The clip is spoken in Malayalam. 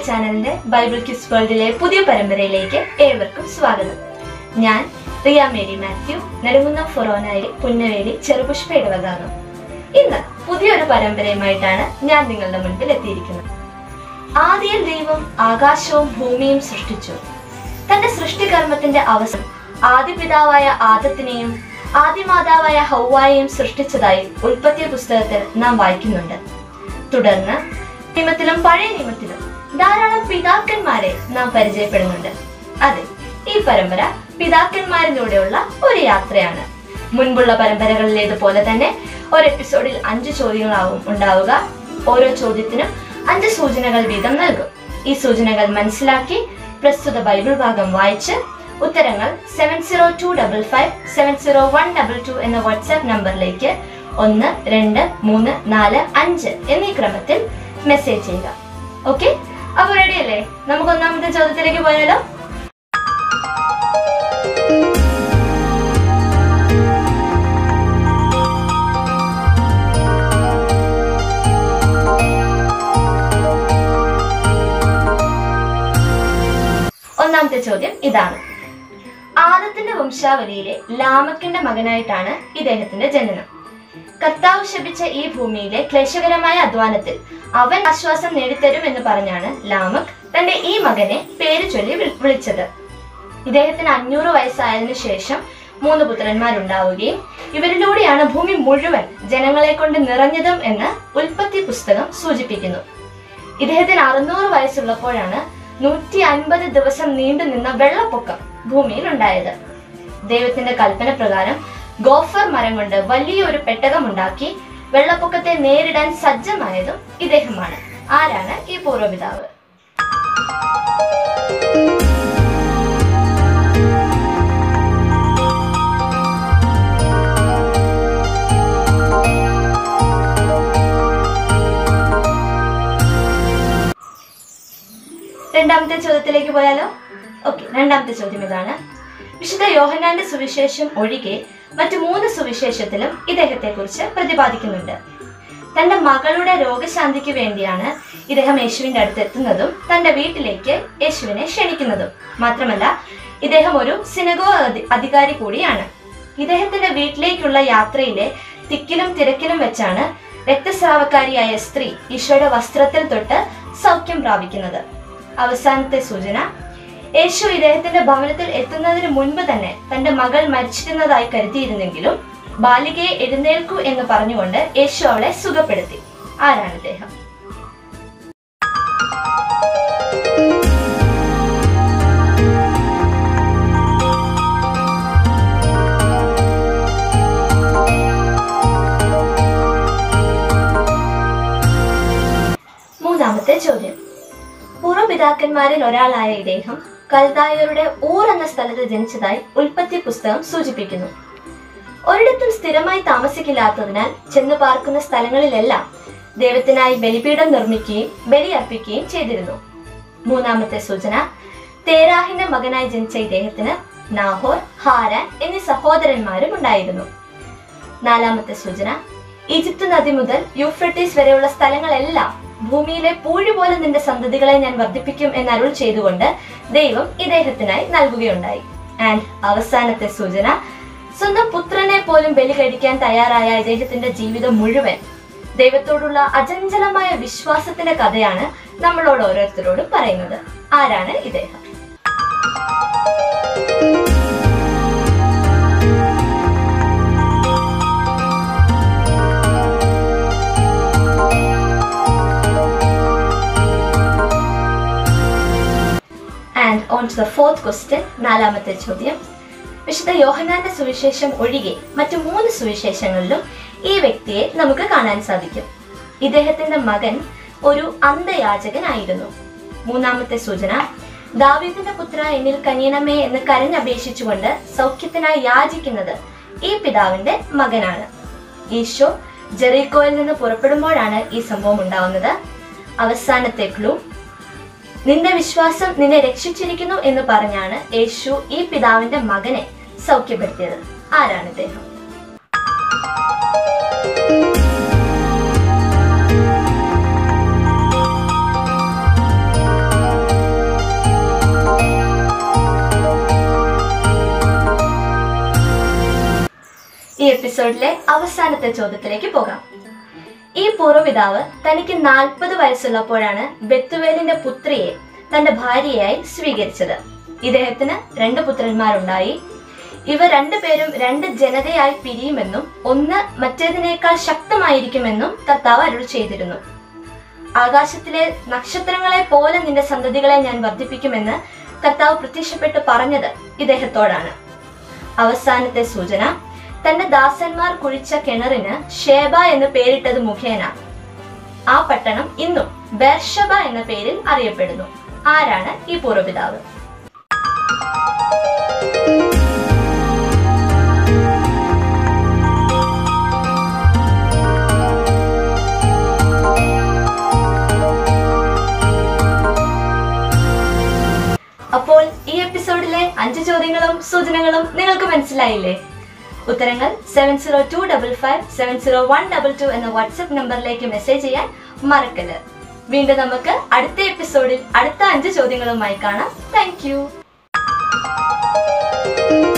ചാനലിന്റെ ബൈബിൾ ക്യൂസ് വേൾഡിലെ പുതിയ പരമ്പരയിലേക്ക് ഏവർക്കും സ്വാഗതം ഞാൻ റിയ മേരി മാത്യു നെടുങ്കുന്നം ഫൊറോനായി പുന്നവേലി ചെറുപുഷ്പ ഇടവകാന്നു ഇന്ന് പുതിയൊരു പരമ്പരയുമായിട്ടാണ് ഞാൻ നിങ്ങളുടെ മുൻപിൽ എത്തിയിരിക്കുന്നത് ആദ്യയിൽ ദൈവം ആകാശവും ഭൂമിയും സൃഷ്ടിച്ചു തന്റെ സൃഷ്ടികർമ്മത്തിന്റെ അവസാനം ആദിപിതാവായ ആദത്തിനെയും ആദിമാതാവായ ഹൗവായെയും സൃഷ്ടിച്ചതായി ഉൽപ്പത്തിയ പുസ്തകത്തിൽ നാം വായിക്കുന്നുണ്ട് തുടർന്ന് നിയമത്തിലും പഴയ നിയമത്തിലും ധാരാളം പിതാക്കന്മാരെ നാം പരിചയപ്പെടുന്നുണ്ട് അതെ ഈ പരമ്പര പിതാക്കന്മാരിലൂടെയുള്ള ഒരു യാത്രയാണ് മുൻപുള്ള പരമ്പരകളിലേതുപോലെ തന്നെ ഒരു എപ്പിസോഡിൽ അഞ്ച് ചോദ്യങ്ങളാവും ഉണ്ടാവുക ഓരോ ചോദ്യത്തിനും അഞ്ച് സൂചനകൾ വീതം നൽകും ഈ സൂചനകൾ മനസ്സിലാക്കി പ്രസ്തുത ബൈബിൾ ഭാഗം വായിച്ച് ഉത്തരങ്ങൾ seven zero two double five seven zero one double two എന്ന വാട്സാപ്പ് നമ്പറിലേക്ക് ഒന്ന് രണ്ട് മൂന്ന് നാല് അഞ്ച് എന്നീ ക്രമത്തിൽ മെസ്സേജ് ചെയ്യുക ഓക്കെ അപ്പൊ റെഡി അല്ലേ നമുക്ക് ഒന്നാമത്തെ ചോദ്യത്തിലേക്ക് പോയാലോ ഒന്നാമത്തെ ചോദ്യം ഇതാണ് ആദത്തിന്റെ വംശാവലിയിലെ ലാമക്കിന്റെ മകനായിട്ടാണ് ഇദ്ദേഹത്തിന്റെ ജനനം കർത്താവ് ശപിച്ച ഈ ഭൂമിയിലെ ക്ലേശകരമായ അധ്വാനത്തിൽ അവൻ ആശ്വാസം നേടിത്തരും എന്ന് പറഞ്ഞാണ് ലാമക് തന്റെ ഈ മകനെ പേര് ചൊല്ലി വിളി- വിളിച്ചത് ഇദ്ദേഹത്തിന് അഞ്ഞൂറ് വയസ്സായതിനു ശേഷം മൂന്ന് പുത്രന്മാരുണ്ടാവുകയും ഇവരിലൂടെയാണ് ഭൂമി മുഴുവൻ ജനങ്ങളെ കൊണ്ട് നിറഞ്ഞതും എന്ന് ഉൽപ്പത്തി പുസ്തകം സൂചിപ്പിക്കുന്നു ഇദ്ദേഹത്തിന് അറുന്നൂറ് വയസ്സുള്ളപ്പോഴാണ് നൂറ്റി അൻപത് ദിവസം നീണ്ടു നിന്ന വെള്ളപ്പൊക്കം ഭൂമിയിൽ ഉണ്ടായത് ദൈവത്തിന്റെ കൽപ്പന പ്രകാരം ഗോഫർ മരം കൊണ്ട് വലിയൊരു പെട്ടകമുണ്ടാക്കി വെള്ളപ്പൊക്കത്തെ നേരിടാൻ സജ്ജമായതും ഇദ്ദേഹമാണ് ആരാണ് ഈ പൂർവ്വപിതാവ് രണ്ടാമത്തെ ചോദ്യത്തിലേക്ക് പോയാലോ ഓക്കെ രണ്ടാമത്തെ ചോദ്യം ഇതാണ് വിശുദ്ധ യോഹന്നാന്റെ സുവിശേഷം ഒഴികെ മറ്റു മൂന്ന് സുവിശേഷത്തിലും ഇദ്ദേഹത്തെ കുറിച്ച് പ്രതിപാദിക്കുന്നുണ്ട് തന്റെ മകളുടെ രോഗശാന്തിക്ക് വേണ്ടിയാണ് ഇദ്ദേഹം യേശുവിന്റെ അടുത്ത് എത്തുന്നതും തന്റെ വീട്ടിലേക്ക് യേശുവിനെ ക്ഷണിക്കുന്നതും മാത്രമല്ല ഇദ്ദേഹം ഒരു സിനഗോ അധി- അധികാരി കൂടിയാണ് ഇദ്ദേഹത്തിന്റെ വീട്ടിലേക്കുള്ള യാത്രയിലെ തിക്കിലും തിരക്കിലും വെച്ചാണ് രക്തസ്രാവക്കാരിയായ സ്ത്രീ ഈശോയുടെ വസ്ത്രത്തിൽ തൊട്ട് സൗഖ്യം പ്രാപിക്കുന്നത് അവസാനത്തെ സൂചന യേശു ഇദ്ദേഹത്തിന്റെ ഭവനത്തിൽ എത്തുന്നതിന് മുൻപ് തന്നെ തന്റെ മകൾ മരിച്ചിരുന്നതായി കരുതിയിരുന്നെങ്കിലും ബാലികയെ എഴുന്നേൽക്കൂ എന്ന് പറഞ്ഞുകൊണ്ട് യേശു അവളെ സുഖപ്പെടുത്തി ആരാണ് ഇദ്ദേഹം മൂന്നാമത്തെ ചോദ്യം പൂർവ്വപിതാക്കന്മാരിൽ ഒരാളായ ഇദ്ദേഹം കൽദായരുടെ ഊർ എന്ന സ്ഥലത്ത് ജനിച്ചതായി ഉൽപ്പത്തി പുസ്തകം സൂചിപ്പിക്കുന്നു ഒരിടത്തും സ്ഥിരമായി താമസിക്കില്ലാത്തതിനാൽ ചെന്നു പാർക്കുന്ന സ്ഥലങ്ങളിലെല്ലാം ദൈവത്തിനായി ബലിപീഠം നിർമ്മിക്കുകയും ബലിയർപ്പിക്കുകയും ചെയ്തിരുന്നു മൂന്നാമത്തെ സൂചന തേരാഹിന്റെ മകനായി ജനിച്ച ഇദ്ദേഹത്തിന് നാഹോർ ഹാരാൻ എന്നീ സഹോദരന്മാരും ഉണ്ടായിരുന്നു നാലാമത്തെ സൂചന ഈജിപ്ത് നദി മുതൽ യൂഫ്രട്ടീസ് വരെയുള്ള സ്ഥലങ്ങളെല്ലാം ഭൂമിയിലെ പൂഴി പോലെ നിന്റെ സന്തതികളെ ഞാൻ വർദ്ധിപ്പിക്കും എന്ന് അരുൾ ചെയ്തുകൊണ്ട് ദൈവം ഇദ്ദേഹത്തിനായി നൽകുകയുണ്ടായി ആൻഡ് അവസാനത്തെ സൂചന സ്വന്തം പുത്രനെ പോലും ബലി കഴിക്കാൻ തയ്യാറായ ഇദ്ദേഹത്തിന്റെ ജീവിതം മുഴുവൻ ദൈവത്തോടുള്ള അചഞ്ചലമായ വിശ്വാസത്തിന്റെ കഥയാണ് നമ്മളോട് ഓരോരുത്തരോടും പറയുന്നത് ആരാണ് ഇദ്ദേഹം and on to the fourth question നാലാമത്തെ ചോദ്യം വിശുദ്ധ യോഹന്നാന്റെ സുവിശേഷം ഒഴികെ മറ്റു മൂന്ന് സുവിശേഷങ്ങളിലും ഈ വ്യക്തിയെ നമുക്ക് കാണാൻ സാധിക്കും ഇദ്ദേഹത്തിന്റെ മകൻ ഒരു അന്ധയാചകനായിരുന്നു മൂന്നാമത്തെ സൂചന ദാവീദിന്റെ പുത്ര എന്നിൽ കനിയണമേ എന്ന് കരഞ്ഞപേക്ഷിച്ചുകൊണ്ട് സൗഖ്യത്തിനായി യാചിക്കുന്നത് ഈ പിതാവിന്റെ മകനാണ് ഈശോ ജെറീക്കോയിൽ നിന്ന് പുറപ്പെടുമ്പോഴാണ് ഈ സംഭവം ഉണ്ടാവുന്നത് അവസാനത്തെ ക്ലൂ നിന്റെ വിശ്വാസം നിന്നെ രക്ഷിച്ചിരിക്കുന്നു എന്ന് പറഞ്ഞാണ് യേശു ഈ പിതാവിന്റെ മകനെ സൗഖ്യപ്പെടുത്തിയത് ആരാണ് ഇദ്ദേഹം ഈ എപ്പിസോഡിലെ അവസാനത്തെ ചോദ്യത്തിലേക്ക് പോകാം ഈ പൂർവ്വപിതാവ് തനിക്ക് നാൽപ്പത് വയസ്സുള്ളപ്പോഴാണ് ബെത്തുവേലിന്റെ പുത്രിയെ തന്റെ ഭാര്യയായി സ്വീകരിച്ചത് ഇദ്ദേഹത്തിന് രണ്ട് പുത്രന്മാരുണ്ടായി ഇവ രണ്ടുപേരും രണ്ട് ജനതയായി പിരിയുമെന്നും ഒന്ന് മറ്റേതിനേക്കാൾ ശക്തമായിരിക്കുമെന്നും കർത്താവ് അരുൾ ചെയ്തിരുന്നു ആകാശത്തിലെ നക്ഷത്രങ്ങളെ പോലെ നിന്റെ സന്തതികളെ ഞാൻ വർദ്ധിപ്പിക്കുമെന്ന് കർത്താവ് പ്രത്യക്ഷപ്പെട്ട് പറഞ്ഞത് ഇദ്ദേഹത്തോടാണ് അവസാനത്തെ സൂചന തന്റെ ദാസന്മാർ കുഴിച്ച കിണറിന് ഷേബ എന്ന് പേരിട്ടത് മുഖേന ആ പട്ടണം ഇന്നും ബേർഷബ എന്ന പേരിൽ അറിയപ്പെടുന്നു ആരാണ് ഈ പൂർവ്വപിതാവ് അപ്പോൾ ഈ എപ്പിസോഡിലെ അഞ്ച് ചോദ്യങ്ങളും സൂചനകളും നിങ്ങൾക്ക് മനസ്സിലായില്ലേ ഉത്തരങ്ങൾ seven zero two double five seven zero one double two എന്ന വാട്സപ്പ് നമ്പറിലേക്ക് മെസ്സേജ് ചെയ്യാൻ മറക്കല് വീണ്ടും നമുക്ക് അടുത്ത എപ്പിസോഡിൽ അടുത്ത അഞ്ച് ചോദ്യങ്ങളുമായി കാണാം താങ്ക്